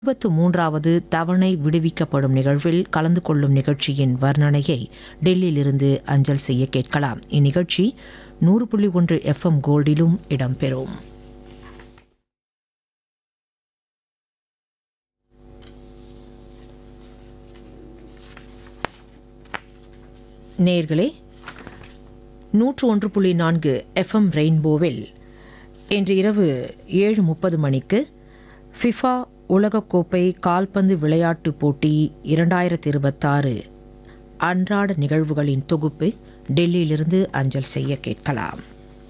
இருபத்து மூன்றாவது தவணை விடுவிக்கப்படும் நிகழ்வில் கலந்து கொள்ளும் நிகழ்ச்சியின் வர்ணனையை டெல்லியிலிருந்து அஞ்சல் செய்ய கேட்கலாம் இந்நிகழ்ச்சி நூறு புள்ளி ஒன்று எஃப்எம் கோல்டிலும் இடம்பெறும் நேர்களே நூற்று ஒன்று புள்ளி நான்கு எஃப்எம் ரெயின்போவில் இன்று இரவு ஏழு முப்பது மணிக்கு ஃபிஃபா உலகக்கோப்பை கால்பந்து விளையாட்டுப் போட்டி இரண்டாயிரத்தி இருபத்தாறு அன்றாட நிகழ்வுகளின் தொகுப்பு டெல்லியிலிருந்து அஞ்சல் செய்ய கேட்கலாம்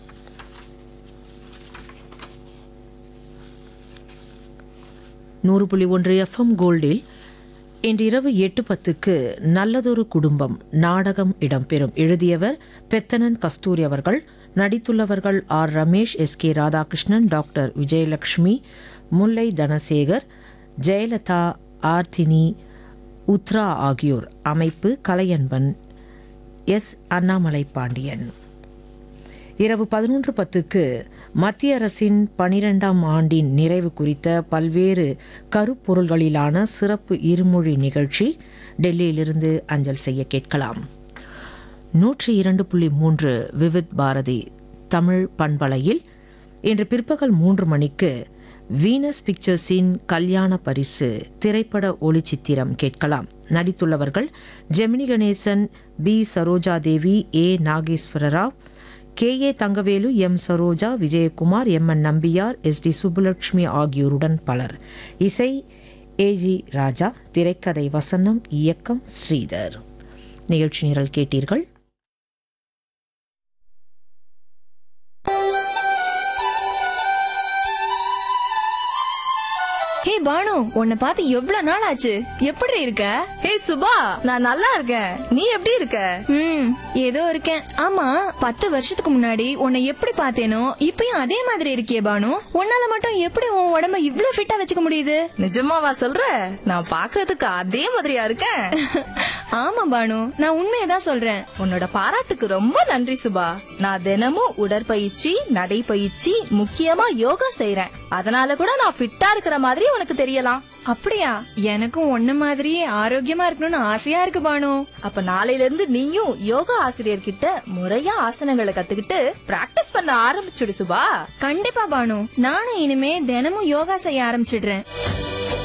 நூறு புள்ளி ஒன்று எஃப்எம் கோல்டில் இன்று இரவு எட்டு பத்துக்கு நல்லதொரு குடும்பம் நாடகம் இடம்பெறும் எழுதியவர் பெத்தனன் கஸ்தூரி அவர்கள் நடித்துள்ளவர்கள் R Ramesh S K Radhakrishnan doctor Vijayalakshmi Mullai Dhanasekar Jayalatha Arthini Uthra ஆகியோர் அமைப்பு கலையன்பன் எஸ் அண்ணாமலை பாண்டியன் இரவு பதினொன்று பத்துக்கு மத்திய அரசின் பனிரெண்டாம் ஆண்டின் நிறைவு குறித்த பல்வேறு கருப்பொருள்களிலான சிறப்பு இருமொழி நிகழ்ச்சி டெல்லியிலிருந்து அஞ்சல் செய்ய கேட்கலாம் நூற்றி இரண்டு புள்ளி மூன்று விவித் பாரதி தமிழ் பண்பலையில் இன்று பிற்பகல் மூன்று மணிக்கு வீனஸ் பிக்சர்ஸின் கல்யாண பரிசு திரைப்பட ஒளிச்சித்திரம் கேட்கலாம் நடித்துள்ளவர்கள் Gemini Ganesan B Saroja Devi A Nageswara Rao K A Thangavelu M Saroja Vijayakumar M N Nambiar S D Subbulakshmi ஆகியோருடன் பலர் இசை ஏஜி ராஜா திரைக்கதை வசனம் இயக்கம் ஸ்ரீதர் நிகழ்ச்சி நிரல் கேட்டீர்கள் ஹே பானு உன்னை பார்த்து எவ்வளவு நாள் ஆச்சு எப்படி இருக்க ஹே சுபா நான் நல்லா இருக்கேன் நீ எப்படி இருக்க ம் ஏதோ இருக்கேன் ஆமா பத்து வருஷத்துக்கு முன்னாடி உன்னை எப்படி பார்த்தேனோ இப்பயும் அதே மாதிரி இருக்கியே பானு உன்னால மட்டும் எப்படி உன் உடம்ப இவ்ளோ ஃபிட்டா வச்சுக்க முடியுது நிஜமாவா சொல்ற நான் பாக்குறதுக்கு அதே மாதிரியா இருக்கேன் ஆமா பானு நான் உண்மையதான் சொல்றேன் உன்னோட பாராட்டுக்கு ரொம்ப நன்றி சுபா நான் தினமும் உடற்பயிற்சி நடைப்பயிற்சி முக்கியமா யோகா செய்றேன் அதனால கூட நான் ஃபிட்டா இருக்கிற மாதிரி உனக்கு தெரியலாம் அப்படியா எனக்கும் உன்ன மாதிரி ஆரோக்கியமா இருக்கணும்னு ஆசையா இருக்கு பானு அப்ப நாளையில இருந்து நீயும் யோகா ஆசிரியர் கிட்ட முறையா ஆசனங்களை கத்துக்கிட்டு பிராக்டிஸ் பண்ண ஆரம்பிச்சுடு சுபா கண்டிப்பா பானு நானும் இனிமே தினமும் யோகா செய்ய ஆரம்பிச்சிடுறேன்